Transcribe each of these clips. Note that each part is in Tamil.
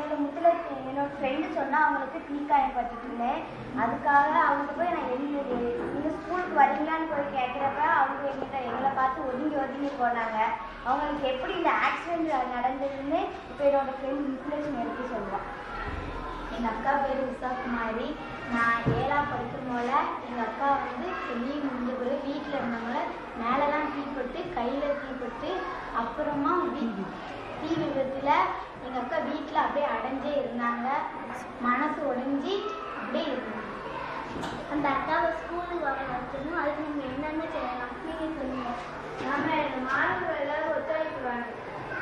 இந்த முத்துல என்னோட ஃப்ரெண்டு சொன்னா அவங்களுக்கு தீக்காயம் பட்டுட்டு இருந்தேன் அதுக்காக அவங்க போய் நான் எங்க நீங்க ஸ்கூலுக்கு வரீங்களான்னு போய் கேட்குறப்ப அவங்க எங்கிட்ட எங்களை பார்த்து ஒதுங்கி ஒதுங்கி போனாங்க அவங்களுக்கு எப்படி இந்த ஆக்சிடென்ட் நடந்ததுன்னு இப்போ என்னோட ஃப்ரெண்ட் இன்ஃபர்மேஷன் எடுத்து சொல்லுவான் எங்கள் அக்கா பேர் உஷா குமாரி நான் ஏழாம் படிக்கும் போல எங்கள் அக்கா வந்து லீவ் முடிஞ்ச பிறகு வீட்டில் இருந்தவங்கள மேலெல்லாம் தீப்பட்டு கையில் தீப்பட்டு அப்புறமா வீ தீ விபத்தில் எங்கள் அக்கா வீட்டில் அப்படியே அடைஞ்சே இருந்தாங்க மனசு உடைஞ்சி அப்படியே இருந்தாங்க அந்த அக்காவை ஸ்கூலுக்கு வர வச்சிருந்தோம் அதுக்கு நீங்கள் என்னென்ன செய்யலாம் நீங்கள் சொல்லுங்க நாம மாணவர்கள் எல்லாரும் ஒத்துழைப்பு வேணும்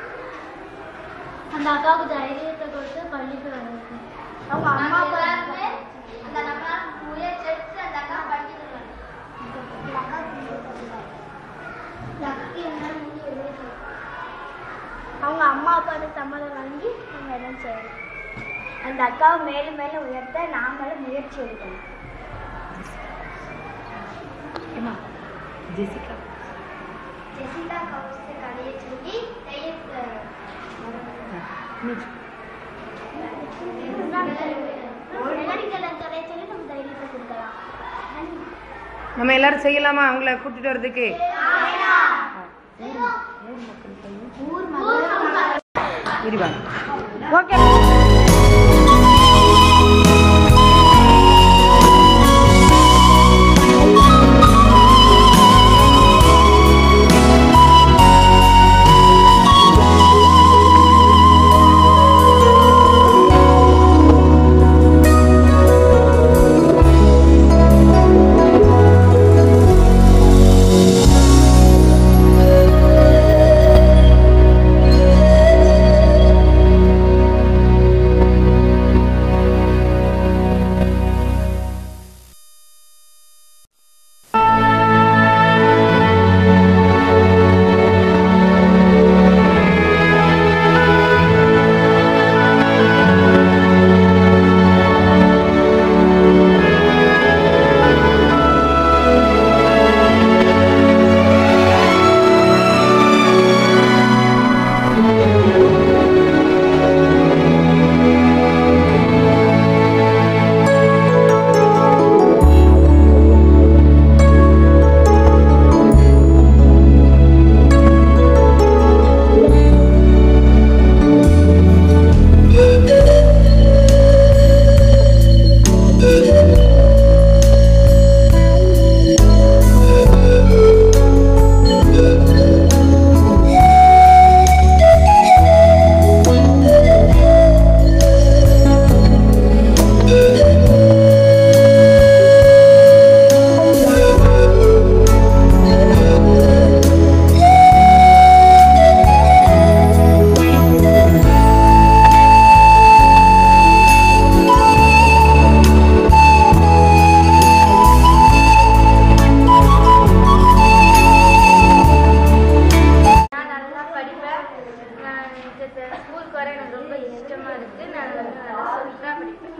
அந்த அக்காவுக்கு தைரியத்தை கொடுத்து பள்ளிக்கு வர வைக்கணும் அவங்க அம்மா அப்பா அந்த நம்ம முயற்சி எடுத்து அந்த அக்கா படிக்கிறாங்க அவங்க அம்மா அப்பா சம்மதம் வாங்கி நம்ம எல்லாம் செய்யணும் அந்த அக்காவை மேலும் மேலும் உயர்த்த நாமளும் முயற்சி எடுக்கணும் ஜெசிகா ஜெசிகா கவுஸ் கதையை சொல்லி தையல் கதையை சொல்லி நம்ம தைரியத்தை கொடுக்கலாம் நம்ம எல்லாரும் செய்யலாமா அவங்கள கூட்டிட்டு வர்றதுக்கு ஊர் மக்கள் இருவாங்க ஓகே நான் நல்லா படிப்பேன் நான் ஸ்கூலுக்கு வர எனக்கு ரொம்ப இஷ்டமாக இருக்குது நான் வந்து நல்லா சூப்பராக படிப்பேன்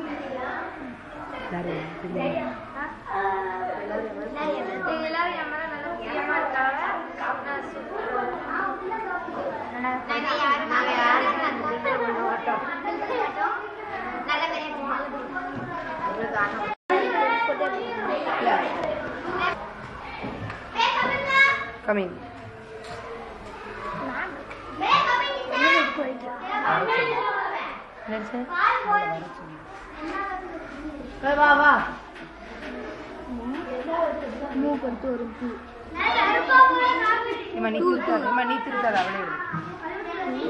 நீங்க எல்லாரும் என் மேல நல்லா பிரியமா இருக்காங்க நான் கமிங் வா வா இம்மா நீ திருத்தாத இம்மா நீ திருத்தாத அவளே விடு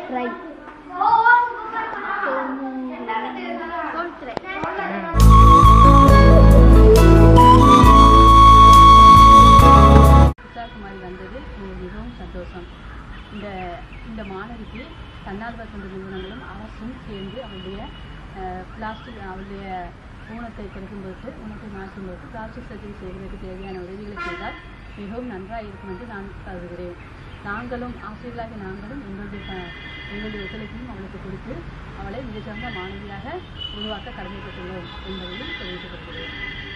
உற்சாகமாய் வந்தது எனக்கு மிகவும் சந்தோஷம் இந்த இந்த மாணவிக்கு தன்னார்வ தொண்டு நிறுவனங்களும் அரசும் சேர்ந்து அவளுடைய பிளாஸ்டிக் அவளுடைய ஊனத்தை குறைக்கும் பொருட்டு ஊனத்தை மாற்றும் பொருட்டு பிளாஸ்டிக் சர்ஜரி செய்வதற்கு தேவையான உதவிகளை செய்தால் மிகவும் நன்றாக இருக்கும் என்று நான் கருதுகிறேன் நாங்களும் ஆசிரியர்களாக நாங்களும் எங்களுடைய க- எங்களுடைய ஒத்துழைப்பையும் அவளுக்கு கொடுத்து அவளை மிகச்சிறந்த மாணவியாக உருவாக்க கடமைப்பட்டுள்ளோம் என்பதையும் தெரிவித்துக் கொள்கிறேன்